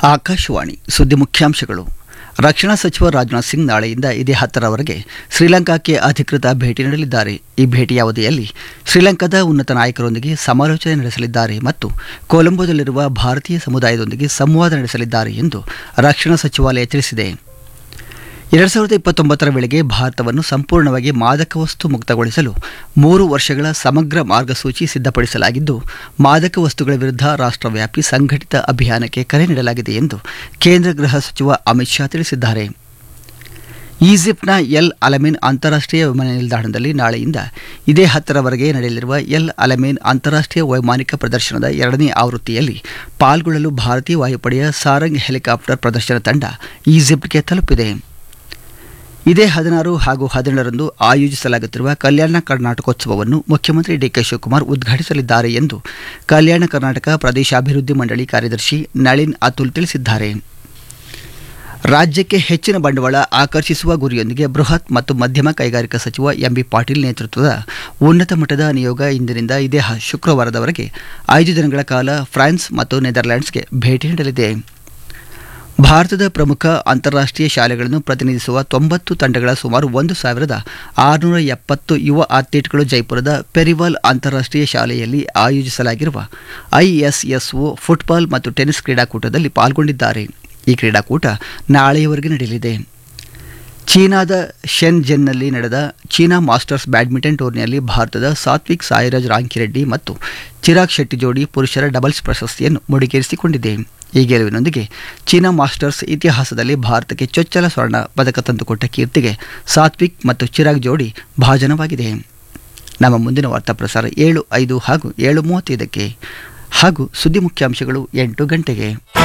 ಆಕಾಶವಾಣಿ ಸುದ್ದಿ ಮುಖ್ಯಾಂಶಗಳು ರಕ್ಷಣಾ ಸಚಿವ ರಾಜನಾಥ್ ಸಿಂಗ್ ನಾಳೆಯಿಂದ ಇದೇ ಹತ್ತರವರೆಗೆ ಶ್ರೀಲಂಕಾಕ್ಕೆ ಅಧಿಕೃತ ಭೇಟಿ ನೀಡಲಿದ್ದಾರೆ ಈ ಭೇಟಿಯ ಅವಧಿಯಲ್ಲಿ ಶ್ರೀಲಂಕಾದ ಉನ್ನತ ನಾಯಕರೊಂದಿಗೆ ಸಮಾಲೋಚನೆ ನಡೆಸಲಿದ್ದಾರೆ ಮತ್ತು ಕೊಲಂಬೋದಲ್ಲಿರುವ ಭಾರತೀಯ ಸಮುದಾಯದೊಂದಿಗೆ ಸಂವಾದ ನಡೆಸಲಿದ್ದಾರೆ ಎಂದು ರಕ್ಷಣಾ ಸಚಿವಾಲಯ ತಿಳಿಸಿದೆ ಎರಡು ಸಾವಿರದ ಇಪ್ಪತ್ತೊಂಬತ್ತರ ವೇಳೆಗೆ ಭಾರತವನ್ನು ಸಂಪೂರ್ಣವಾಗಿ ಮಾದಕ ವಸ್ತು ಮುಕ್ತಗೊಳಿಸಲು ಮೂರು ವರ್ಷಗಳ ಸಮಗ್ರ ಮಾರ್ಗಸೂಚಿ ಸಿದ್ಧಪಡಿಸಲಾಗಿದ್ದು ಮಾದಕ ವಸ್ತುಗಳ ವಿರುದ್ಧ ರಾಷ್ಟ್ರವ್ಯಾಪಿ ಸಂಘಟಿತ ಅಭಿಯಾನಕ್ಕೆ ಕರೆ ನೀಡಲಾಗಿದೆ ಎಂದು ಕೇಂದ್ರ ಗೃಹ ಸಚಿವ ಅಮಿತ್ ಶಾ ತಿಳಿಸಿದ್ದಾರೆ ಈಜಿಪ್ಟ್ನ ಎಲ್ ಅಲಮೇನ್ ಅಂತಾರಾಷ್ಟ್ರೀಯ ವಿಮಾನ ನಿಲ್ದಾಣದಲ್ಲಿ ನಾಳೆಯಿಂದ ಇದೇ ಹತ್ತರವರೆಗೆ ನಡೆಯಲಿರುವ ಎಲ್ ಅಲಮೇನ್ ಅಂತಾರಾಷ್ಟ್ರೀಯ ವೈಮಾನಿಕ ಪ್ರದರ್ಶನದ ಎರಡನೇ ಆವೃತ್ತಿಯಲ್ಲಿ ಪಾಲ್ಗೊಳ್ಳಲು ಭಾರತೀಯ ವಾಯುಪಡೆಯ ಸಾರಂಗ್ ಹೆಲಿಕಾಪ್ಟರ್ ಪ್ರದರ್ಶನ ತಂಡ ಈಜಿಪ್ಟ್ಗೆ ತಲುಪಿದೆ ಇದೇ ಹದಿನಾರು ಹಾಗೂ ಹದಿನೇಳರಂದು ಆಯೋಜಿಸಲಾಗುತ್ತಿರುವ ಕಲ್ಯಾಣ ಕರ್ನಾಟಕೋತ್ಸವವನ್ನು ಮುಖ್ಯಮಂತ್ರಿ ಡಿಕೆ ಶಿವಕುಮಾರ್ ಉದ್ಘಾಟಿಸಲಿದ್ದಾರೆ ಎಂದು ಕಲ್ಯಾಣ ಕರ್ನಾಟಕ ಪ್ರದೇಶಾಭಿವೃದ್ಧಿ ಮಂಡಳಿ ಕಾರ್ಯದರ್ಶಿ ನಳಿನ್ ಅತುಲ್ ತಿಳಿಸಿದ್ದಾರೆ ರಾಜ್ಯಕ್ಕೆ ಹೆಚ್ಚಿನ ಬಂಡವಾಳ ಆಕರ್ಷಿಸುವ ಗುರಿಯೊಂದಿಗೆ ಬೃಹತ್ ಮತ್ತು ಮಧ್ಯಮ ಕೈಗಾರಿಕಾ ಸಚಿವ ಎಂಬಿ ಪಾಟೀಲ್ ನೇತೃತ್ವದ ಉನ್ನತ ಮಟ್ಟದ ನಿಯೋಗ ಇಂದಿನಿಂದ ಇದೇ ಹ- ಶುಕ್ರವಾರದವರೆಗೆ ಐದು ದಿನಗಳ ಕಾಲ ಫ್ರಾನ್ಸ್ ಮತ್ತು ನೆದರ್ಲ್ಯಾಂಡ್ಸ್ಗೆ ಭೇಟಿ ನೀಡಲಿದೆ ಭಾರತದ ಪ್ರಮುಖ ಅಂತಾರಾಷ್ಟ್ರೀಯ ಶಾಲೆಗಳನ್ನು ಪ್ರತಿನಿಧಿಸುವ ತೊಂಬತ್ತು ತಂಡಗಳ ಸುಮಾರು ಒಂದು ಸಾವಿರದ ಆರುನೂರ ಎಪ್ಪತ್ತು ಯುವ ಅಥ್ಲೀಟ್ಗಳು ಜೈಪುರದ ಪೆರಿವಾಲ್ ಅಂತಾರಾಷ್ಟ್ರೀಯ ಶಾಲೆಯಲ್ಲಿ ಆಯೋಜಿಸಲಾಗಿರುವ ಐಎಸ್ಎಸ್ಒ ಫುಟ್ಬಾಲ್ ಮತ್ತು ಟೆನ್ನಿಸ್ ಕ್ರೀಡಾಕೂಟದಲ್ಲಿ ಪಾಲ್ಗೊಂಡಿದ್ದಾರೆ ಈ ಕ್ರೀಡಾಕೂಟ ನಾಳೆಯವರೆಗೆ ನಡೆಯಲಿದೆ ಚೀನಾದ ಶೆನ್ಜೆನ್ನಲ್ಲಿ ನಡೆದ ಚೀನಾ ಮಾಸ್ಟರ್ಸ್ ಬ್ಯಾಡ್ಮಿಂಟನ್ ಟೂರ್ನಿಯಲ್ಲಿ ಭಾರತದ ಸಾತ್ವಿಕ್ ಸಾಯಿರಾಜ್ ರಾಂಕಿರೆಡ್ಡಿ ಮತ್ತು ಚಿರಾಗ್ ಶೆಟ್ಟಿ ಜೋಡಿ ಪುರುಷರ ಡಬಲ್ಸ್ ಪ್ರಶಸ್ತಿಯನ್ನು ಮುಡಿಗೇರಿಸಿಕೊಂಡಿದೆ ಈ ಗೆಲುವಿನೊಂದಿಗೆ ಚೀನಾ ಮಾಸ್ಟರ್ಸ್ ಇತಿಹಾಸದಲ್ಲಿ ಭಾರತಕ್ಕೆ ಚೊಚ್ಚಲ ಸ್ವರ್ಣ ಪದಕ ತಂದುಕೊಟ್ಟ ಕೀರ್ತಿಗೆ ಸಾತ್ವಿಕ್ ಮತ್ತು ಚಿರಾಗ್ ಜೋಡಿ ಭಾಜನವಾಗಿದೆ ನಮ್ಮ ಮುಂದಿನ ವಾರ್ತಾ ಪ್ರಸಾರ ಏಳು ಐದು ಹಾಗೂ ಏಳು ಮೂವತ್ತೈದಕ್ಕೆ ಹಾಗೂ ಸುದ್ದಿ ಮುಖ್ಯಾಂಶಗಳು ಎಂಟು ಗಂಟೆಗೆ